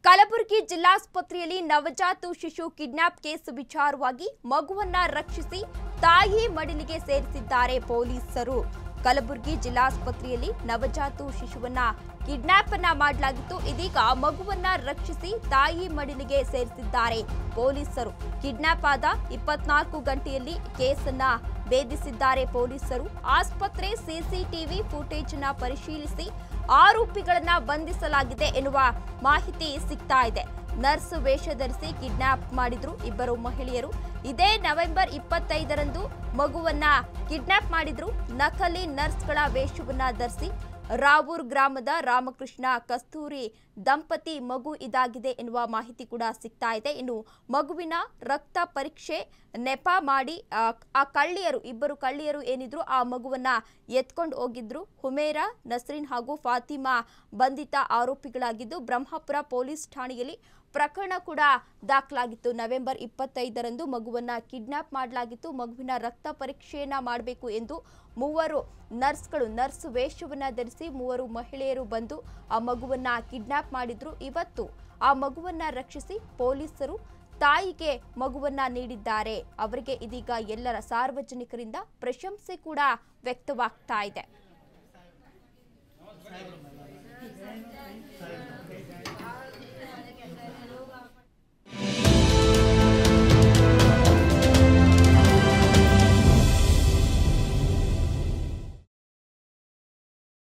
ಕಲಬುರಗಿ ಜಿಲ್ಲಾಸ್ಪತ್ರೆಯಲ್ಲಿ ನವಜಾತ ಶಿಶು kidnap case ವಿಚಾರವಾಗಿ ಮಗುವನ್ನ ರಕ್ಷಿಸಿ ತಾಯಿ ಮಡಿಲಿಗೆ ಸೇರಿಸಿದ್ದಾರೆ ಪೊಲೀಸರು ಕಲಬುರಗಿ ಜಿಲ್ಲಾಸ್ಪತ್ರೆಯಲ್ಲಿ ನವಜಾತ ಶಿಶುವನ್ನ ಕಿಡ್ನಾಪ್ ಅನ್ನ ಮಾಡಲಾಗಿತ್ತು ಇದೀಗ ಮಗುವನ್ನ ರಕ್ಷಿಸಿ ತಾಯಿ ಮಡಿಲಿಗೆ ಸೇರಿಸಿದ್ದಾರೆ ಪೊಲೀಸರು ಕಿಡ್ನಾಪ್ ಆದ ಇಪ್ಪತ್ನಾಲ್ಕು ಗಂಟೆಯಲ್ಲಿ ಕೇಸನ್ನ ಭೇದಿಸಿದ್ದಾರೆ ಪೊಲೀಸರು ಆಸ್ಪತ್ರೆ ಸಿಸಿಟಿವಿ ಫುಟೇಜ್ ನ ಪರಿಶೀಲಿಸಿ ಆರೋಪಿಗಳನ್ನ ಬಂಧಿಸಲಾಗಿದೆ ಎನ್ನುವ ಮಾಹಿತಿ ಸಿಗ್ತಾ ಇದೆ ನರ್ಸ್ ವೇಷ ಧರಿಸಿ ಕಿಡ್ನಾಪ್ ಮಾಡಿದ್ರು ಇಬ್ಬರು ಮಹಿಳೆಯರು ಇದೇ ನವೆಂಬರ್ ಇಪ್ಪತ್ತೈದರಂದು ಮಗುವನ್ನ ಕಿಡ್ನಾಪ್ ಮಾಡಿದ್ರು ನಕಲಿ ನರ್ಸ್ಗಳ ವೇಷವನ್ನ ಧರಿಸಿ ರಾವೂರ್ ಗ್ರಾಮದ ರಾಮಕೃಷ್ಣ ಕಸ್ತೂರಿ ದಂಪತಿ ಮಗು ಇದಾಗಿದೆ ಎನ್ನುವ ಮಾಹಿತಿ ಕೂಡ ಸಿಗ್ತಾ ಇದೆ ಇನ್ನು ಮಗುವಿನ ರಕ್ತ ಪರೀಕ್ಷೆ ನೆಪ ಮಾಡಿ ಆ, ಆ ಕಳ್ಳಿಯರು ಇಬ್ಬರು ಕಳ್ಳಿಯರು ಏನಿದ್ರು ಆ ಮಗುವನ್ನ ಎತ್ಕೊಂಡು ಹೋಗಿದ್ರು ಹುಮೇರಾ ನಸ್ರೀನ್ ಹಾಗೂ ಫಾತಿಮಾ ಬಂಧಿತ ಆರೋಪಿಗಳಾಗಿದ್ದು ಬ್ರಹ್ಮಪುರ ಪೊಲೀಸ್ ಠಾಣೆಯಲ್ಲಿ ಪ್ರಕರಣ ಕೂಡ ದಾಖಲಾಗಿತ್ತು ನವೆಂಬರ್ ಇಪ್ಪತ್ತೈದರಂದು ಮಗುವನ್ನ ಕಿಡ್ನಾಪ್ ಮಾಡಲಾಗಿತ್ತು ಮಗುವಿನ ರಕ್ತ ಪರೀಕ್ಷೆಯನ್ನ ಮಾಡಬೇಕು ಎಂದು ಮೂವರು ನರ್ಸ್ಗಳು ನರ್ಸ್ ವೇಷವನ್ನ ಧರಿಸಿ ಮೂವರು ಮಹಿಳೆಯರು ಬಂದು ಆ ಮಗುವನ್ನ ಕಿಡ್ನಾಪ್ ಮಾಡಿದ್ರು ಇವತ್ತು ಆ ಮಗುವನ್ನ ರಕ್ಷಿಸಿ ಪೊಲೀಸರು ತಾಯಿಗೆ ಮಗುವನ್ನ ನೀಡಿದ್ದಾರೆ ಅವರಿಗೆ ಇದೀಗ ಎಲ್ಲರ ಸಾರ್ವಜನಿಕರಿಂದ ಪ್ರಶಂಸೆ ಕೂಡ ವ್ಯಕ್ತವಾಗ್ತಾ ಇದೆ